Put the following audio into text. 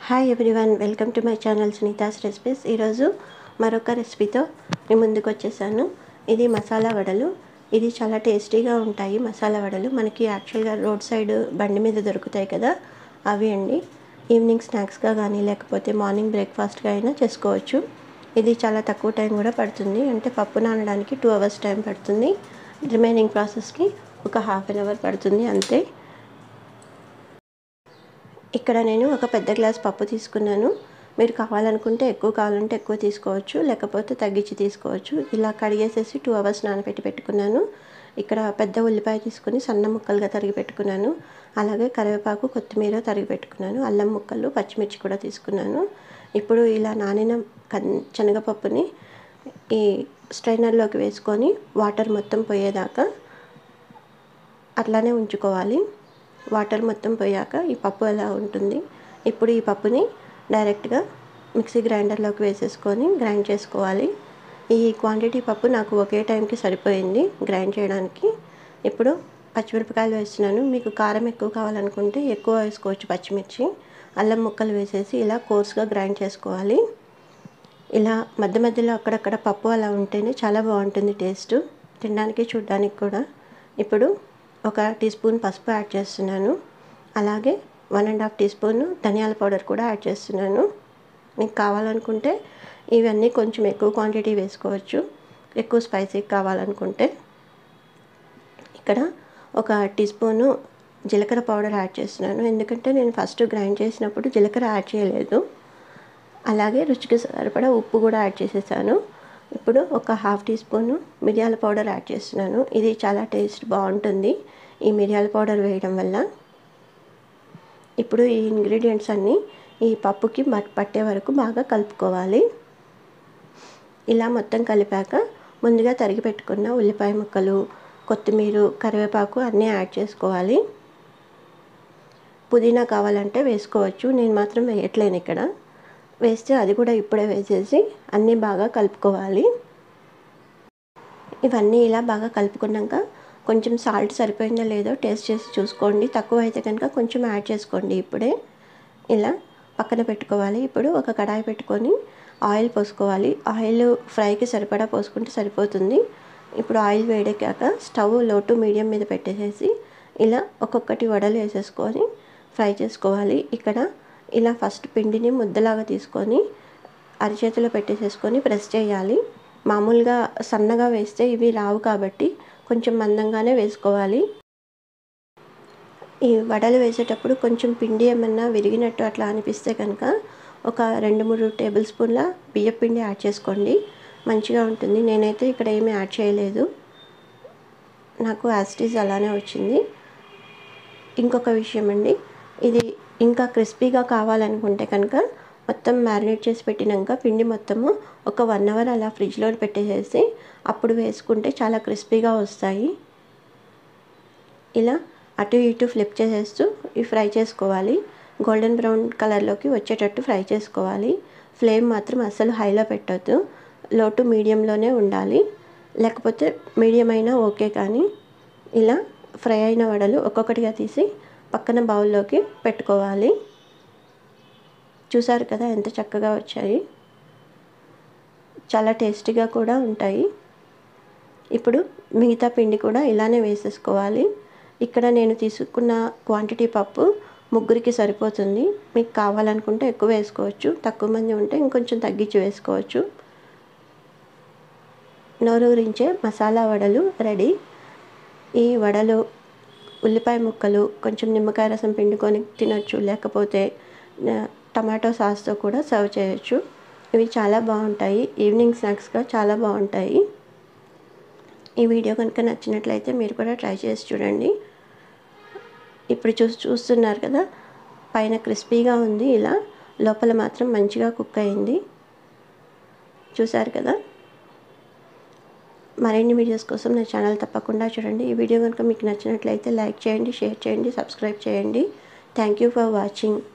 hi everyone welcome to my channel Sunitha's recipes ఈరోజు మరొక రెసిపీతో మీ ముందుకు వచ్చేసాను ఇది మసాలా వడలు ఇది చాలా టేస్టీగా ఉంటాయి మసాలా వడలు మనకి యాక్చువల్గా రోడ్ సైడ్ బండి మీద దొరుకుతాయి కదా అవి అండి ఈవినింగ్ స్నాక్స్గా కానీ లేకపోతే మార్నింగ్ బ్రేక్ఫాస్ట్గా అయినా చేసుకోవచ్చు ఇది చాలా తక్కువ టైం కూడా పడుతుంది అంటే పప్పు నానడానికి టూ అవర్స్ టైం పడుతుంది రిమైనింగ్ ప్రాసెస్కి ఒక హాఫ్ అన్ అవర్ పడుతుంది అంతే ఇక్కడ నేను ఒక పెద్ద గ్లాస్ పప్పు తీసుకున్నాను మీరు కావాలనుకుంటే ఎక్కువ కావాలంటే ఎక్కువ తీసుకోవచ్చు లేకపోతే తగ్గించి తీసుకోవచ్చు ఇలా కడిగేసేసి టూ అవర్స్ నానబెట్టి పెట్టుకున్నాను ఇక్కడ పెద్ద ఉల్లిపాయ తీసుకుని సన్న ముక్కలుగా తరిగి పెట్టుకున్నాను అలాగే కరివేపాకు కొత్తిమీర తరిగి పెట్టుకున్నాను అల్లం ముక్కలు పచ్చిమిర్చి కూడా తీసుకున్నాను ఇప్పుడు ఇలా నానిన శనగపప్పుని ఈ స్ట్రైనర్లోకి వేసుకొని వాటర్ మొత్తం పోయేదాకా అట్లానే ఉంచుకోవాలి వాటర్ మొత్తం పోయాక ఈ పప్పు ఎలా ఉంటుంది ఇప్పుడు ఈ పప్పుని డైరెక్ట్గా మిక్సీ గ్రైండర్లోకి వేసేసుకొని గ్రైండ్ చేసుకోవాలి ఈ క్వాంటిటీ పప్పు నాకు ఒకే టైంకి సరిపోయింది గ్రైండ్ చేయడానికి ఇప్పుడు పచ్చిమిరపకాయలు వేస్తున్నాను మీకు కారం ఎక్కువ కావాలనుకుంటే ఎక్కువ వేసుకోవచ్చు పచ్చిమిర్చి అల్లం ముక్కలు వేసేసి ఇలా కోర్స్గా గ్రైండ్ చేసుకోవాలి ఇలా మధ్య మధ్యలో అక్కడక్కడ పప్పు అలా ఉంటేనే చాలా బాగుంటుంది టేస్ట్ తినడానికి చూడడానికి కూడా ఇప్పుడు ఒక టీ స్పూన్ పసుపు యాడ్ చేస్తున్నాను అలాగే one and half teaspoon ధనియాల పౌడర్ కూడా యాడ్ చేస్తున్నాను మీకు కావాలనుకుంటే ఇవన్నీ కొంచెం ఎక్కువ క్వాంటిటీ వేసుకోవచ్చు ఎక్కువ స్పైసీ కావాలనుకుంటే ఇక్కడ ఒక టీ స్పూను జీలకర్ర పౌడర్ యాడ్ చేస్తున్నాను ఎందుకంటే నేను ఫస్ట్ గ్రైండ్ చేసినప్పుడు జీలకర్ర యాడ్ చేయలేదు అలాగే రుచికి సరిపడా ఉప్పు కూడా యాడ్ చేసేసాను ఇప్పుడు ఒక హాఫ్ టీ స్పూను మిరియాల పౌడర్ యాడ్ చేస్తున్నాను ఇది చాలా టేస్ట్ బాగుంటుంది ఈ మిరియాల పౌడర్ వేయడం వల్ల ఇప్పుడు ఈ ఇంగ్రీడియంట్స్ అన్నీ ఈ పప్పుకి పట్టే వరకు బాగా కలుపుకోవాలి ఇలా మొత్తం కలిపాక ముందుగా తరిగి పెట్టుకున్న ఉల్లిపాయ ముక్కలు కొత్తిమీర కరివేపాకు అన్నీ యాడ్ చేసుకోవాలి పుదీనా కావాలంటే వేసుకోవచ్చు నేను మాత్రం వేయట్లేను ఇక్కడ వేస్తే అది కూడా ఇప్పుడే వేసేసి అన్నీ బాగా కలుపుకోవాలి ఇవన్నీ ఇలా బాగా కలుపుకున్నాక కొంచెం సాల్ట్ సరిపోయిందో లేదో టేస్ట్ చేసి చూసుకోండి తక్కువ అయితే కనుక కొంచెం యాడ్ చేసుకోండి ఇప్పుడే ఇలా పక్కన పెట్టుకోవాలి ఇప్పుడు ఒక కడాయి పెట్టుకొని ఆయిల్ పోసుకోవాలి ఆయిల్ ఫ్రైకి సరిపడా పోసుకుంటే సరిపోతుంది ఇప్పుడు ఆయిల్ వేడెక్కాక స్టవ్ లో టు మీడియం మీద పెట్టేసేసి ఇలా ఒక్కొక్కటి వడలు వేసేసుకొని ఫ్రై చేసుకోవాలి ఇక్కడ ఇలా ఫస్ట్ పిండిని ముద్దలాగా తీసుకొని అరిచేతిలో పెట్టేసేసుకొని ప్రెస్ చేయాలి మామూలుగా సన్నగా వేస్తే ఇవి రావు కాబట్టి కొంచెం మందంగానే వేసుకోవాలి ఈ వడలు వేసేటప్పుడు కొంచెం పిండి ఏమన్నా విరిగినట్టు అట్లా అనిపిస్తే కనుక ఒక రెండు మూడు టేబుల్ స్పూన్ల బియ్యం పిండి యాడ్ చేసుకోండి మంచిగా ఉంటుంది నేనైతే ఇక్కడ ఏమీ యాడ్ చేయలేదు నాకు యాస్టీజ్ అలానే వచ్చింది ఇంకొక విషయం అండి ఇది ఇంకా క్రిస్పీగా కావాలనుకుంటే కనుక మొత్తం మ్యారినేట్ చేసి పెట్టినాక పిండి మొత్తము ఒక వన్ అవర్ అలా ఫ్రిడ్జ్లో పెట్టేసేసి అప్పుడు వేసుకుంటే చాలా క్రిస్పీగా వస్తాయి ఇలా అటు ఇటు ఫ్లిప్ చేసేస్తూ ఇవి ఫ్రై చేసుకోవాలి గోల్డెన్ బ్రౌన్ కలర్లోకి వచ్చేటట్టు ఫ్రై చేసుకోవాలి ఫ్లేమ్ మాత్రం అస్సలు హైలో పెట్టద్దు లో టు మీడియంలోనే ఉండాలి లేకపోతే మీడియం అయినా ఓకే కానీ ఇలా ఫ్రై అయిన వడలు ఒక్కొక్కటిగా తీసి పక్కన బౌల్లోకి పెట్టుకోవాలి చూసారు కదా ఎంత చక్కగా వచ్చాయి చాలా టేస్టీగా కూడా ఉంటాయి ఇప్పుడు మిగతా పిండి కూడా ఇలానే వేసేసుకోవాలి ఇక్కడ నేను తీసుకున్న క్వాంటిటీ పప్పు ముగ్గురికి సరిపోతుంది మీకు కావాలనుకుంటే ఎక్కువ వేసుకోవచ్చు తక్కువ మంది ఉంటే ఇంకొంచెం తగ్గించి వేసుకోవచ్చు నోరూరించే మసాలా వడలు రెడీ ఈ వడలు ఉల్లిపాయ ముక్కలు కొంచెం నిమ్మకాయ రసం పిండుకొని తినొచ్చు లేకపోతే టమాటో సాస్తో కూడా సర్వ్ చేయొచ్చు ఇవి చాలా బాగుంటాయి ఈవినింగ్ స్నాక్స్గా చాలా బాగుంటాయి ఈ వీడియో కనుక నచ్చినట్లయితే మీరు కూడా ట్రై చేసి చూడండి ఇప్పుడు చూ చూస్తున్నారు కదా పైన క్రిస్పీగా ఉంది ఇలా లోపల మాత్రం మంచిగా కుక్ అయింది చూసారు కదా మరిన్ని వీడియోస్ కోసం నా ఛానల్ తప్పకుండా చూడండి ఈ వీడియో కనుక మీకు నచ్చినట్లయితే లైక్ చేయండి షేర్ చేయండి సబ్స్క్రైబ్ చేయండి థ్యాంక్ యూ ఫర్ వాచింగ్